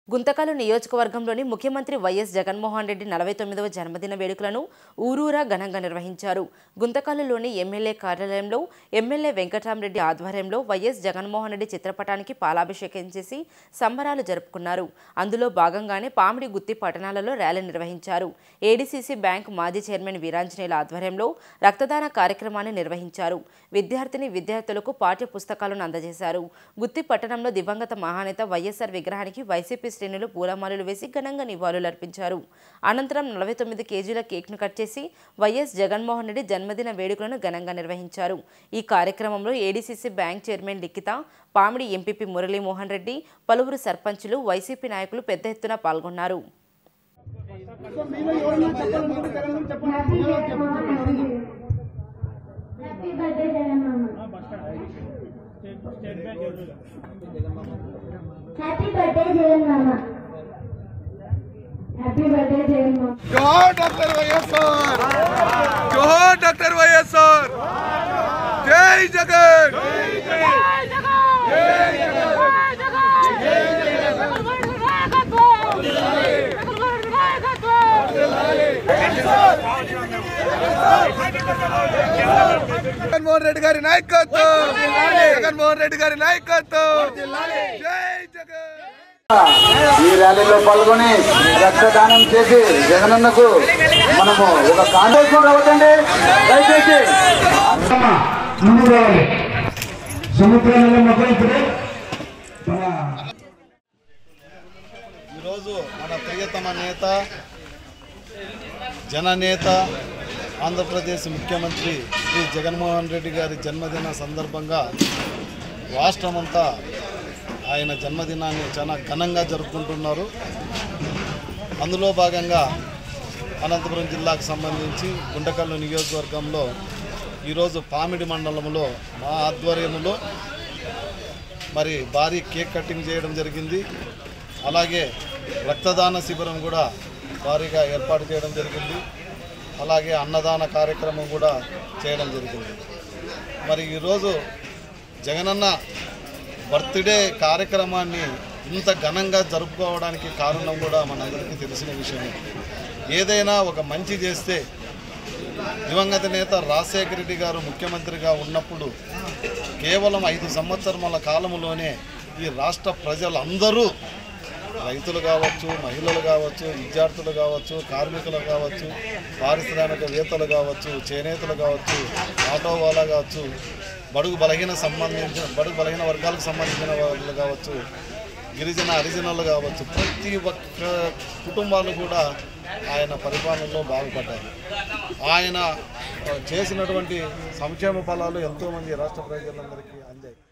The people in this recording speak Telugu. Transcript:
గుంతకల్ నియోజకవర్గంలోని ముఖ్యమంత్రి వైఎస్ జగన్మోహన్ రెడ్డి నలభై తొమ్మిదవ జన్మదిన వేడుకలను ఊరూరా ఘనంగా నిర్వహించారు గుంతకల్లులోని ఎమ్మెల్యే కార్యాలయంలో ఎమ్మెల్యే వెంకటరామరెడ్డి ఆధ్వర్యంలో వైఎస్ జగన్మోహన్ రెడ్డి చిత్రపటానికి పాలాభిషేకం చేసి సంబరాలు జరుపుకున్నారు అందులో భాగంగానే పామిడి గుత్తి పట్టణాలలో ర్యాలీ నిర్వహించారు ఏడీసీసీ బ్యాంక్ మాజీ చైర్మన్ వీరాంజనేయుల ఆధ్వర్యంలో రక్తదాన కార్యక్రమాన్ని నిర్వహించారు విద్యార్థిని విద్యార్థులకు పాఠ్య పుస్తకాలను అందజేశారు గుత్తి పట్టణంలో దివంగత మహానేత వైఎస్ఆర్ విగ్రహానికి వైసీపీ శ్రేణులు పూలమాలలు వేసి ఘనంగా నివాళులర్పించారు అనంతరం నలభై తొమ్మిది కేజీల కేక్ను కట్ చేసి వైఎస్ జగన్మోహన్ రెడ్డి జన్మదిన వేడుకలను ఘనంగా నిర్వహించారు ఈ కార్యక్రమంలో ADCC bank chairman Likhitha Pamidi MPP Muralimohan Reddy పలువురు సర్పంచులు వైసీపీ నాయకులు పెద్ద ఎత్తున పాల్గొన్నారు హ్యాపీ బర్త్డే జగన్మామ హ్యాపీ బర్త్డే జగన్మామ హ్యాపీ బర్త్డే జగన్మామ జోహార్ డాక్టర్ వైఎస్ఆర్ జోహార్ డాక్టర్ వైఎస్ఆర్ జై జగన్ జగన్మోహన్ రెడ్డి గారి నాయకత్వం జగన్మోహన్ రెడ్డి గారి నాయకత్వం జై జగన్ ఈ ర్యాలీలో పాల్గొని రక్తదానం చేసి జగనన్నకు మనము ఒక కాంగ్రెస్ రావద్దండి దయచేసి ముందు రావాలి సముద్రంలో మొత్తం ఇప్పుడు మన ఈరోజు మన ప్రియతమ నేత జననేత ఆంధ్రప్రదేశ్ ముఖ్యమంత్రి శ్రీ జగన్మోహన్ రెడ్డి గారి జన్మదిన సందర్భంగా రాష్ట్రమంతా ఆయన జన్మదినాన్ని చాలా ఘనంగా జరుపుకుంటున్నారు అందులో భాగంగా అనంతపురం జిల్లాకు సంబంధించి గుండకల్లు నియోజకవర్గంలో ఈరోజు పామిడి మండలంలో మా ఆధ్వర్యంలో మరి భారీ కేక్ కటింగ్ చేయడం జరిగింది అలాగే రక్తదాన శిబిరం కూడా భారీగా ఏర్పాటు చేయడం జరిగింది అలాగే అన్నదాన కార్యక్రమం కూడా చేయడం జరిగింది మరి ఈరోజు జగనన్న బర్త్డే కార్యక్రమాన్ని ఇంత ఘనంగా జరుపుకోవడానికి కారణం కూడా మనందరికీ తెలిసిన విషయమే ఏదైనా ఒక మంచి చేస్తే దివంగత నేత రాజశేఖర రెడ్డి గారు ముఖ్యమంత్రిగా ఉన్నప్పుడు కేవలం ఐదు సంవత్సరముల కాలంలోనే ఈ రాష్ట్ర ప్రజలందరూ రైతులు కావచ్చు మహిళలు కావచ్చు విద్యార్థులు కావచ్చు కార్మికులు కావచ్చు పారిశ్రామికవేత్తలు కావచ్చు చేనేతలు కావచ్చు ఆటో వాళ్ళ కావచ్చు బడుగు బలహీన సంబంధించిన బడుగు బలహీన వర్గాలకు సంబంధించిన వాళ్ళు కావచ్చు గిరిజన హరిజనులు కావచ్చు ప్రతి ఒక్క కుటుంబాలు కూడా ఆయన పరిపాలనలో బాగుపడ్డారు ఆయన ఆ, చేసినటువంటి సంక్షేమ ఫలాలు ఎంతోమంది రాష్ట్ర ప్రజలందరికీ అందాయి